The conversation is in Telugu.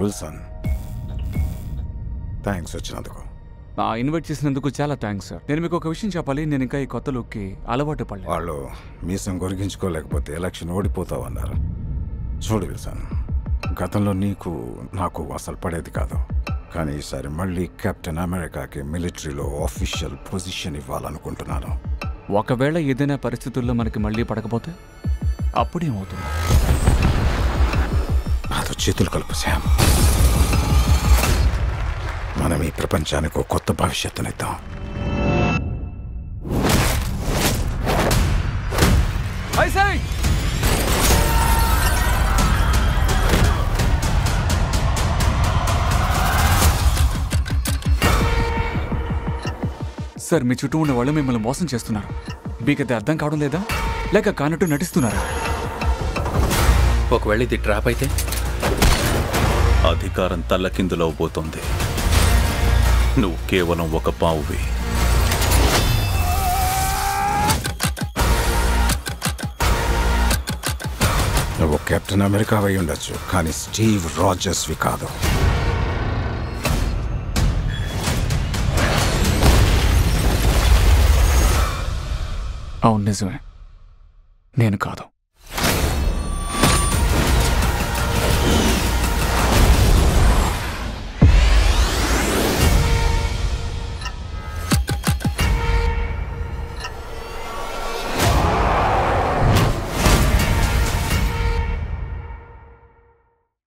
విల్సన్ థ్యాంక్స్ వచ్చినందుకు ఆ ఇన్వైట్ చేసినందుకు చాలా థ్యాంక్స్ సార్ నేను మీకు ఒక విషయం చెప్పాలి నేను ఇంకా ఈ కొత్త లుక్కి అలవాటు పడలేదు వాళ్ళు మీసం కొరిగించుకోలేకపోతే ఎలక్షన్ ఓడిపోతావు అన్నారు చూడు విల్సన్ గతంలో నీకు నాకు అసలు పడేది కాదు కానీ ఈసారి మళ్ళీ కెప్టెన్ అమెరికాకి మిలిటరీలో ఆఫీషియల్ పొజిషన్ ఇవ్వాలనుకుంటున్నాను ఒకవేళ ఏదైనా పరిస్థితుల్లో మనకి మళ్ళీ పడకపోతే అప్పుడేమవుతుంది నాతో చేతులు కలుపు శామ్ మనం ఈ ప్రపంచానికి ఒక కొత్త భవిష్యత్తునిద్దాం సార్ మీ చుట్టూ ఉన్న వాళ్ళు మిమ్మల్ని మోసం చేస్తున్నారు మీకైతే అర్థం కావడం లేదా లేక కానట్టు నటిస్తున్నారా ఒకవేళ ఇది ట్రాప్ అయితే అధికారం తల్లకిందులవబోతోంది నువ్వు కేవలం ఒక పావువి నువ్వు కెప్టెన్ అమెరికా అయి ఉండొచ్చు కానీ స్టీవ్ రాజర్స్వి కాదు అవును నిజమే నేను కాదు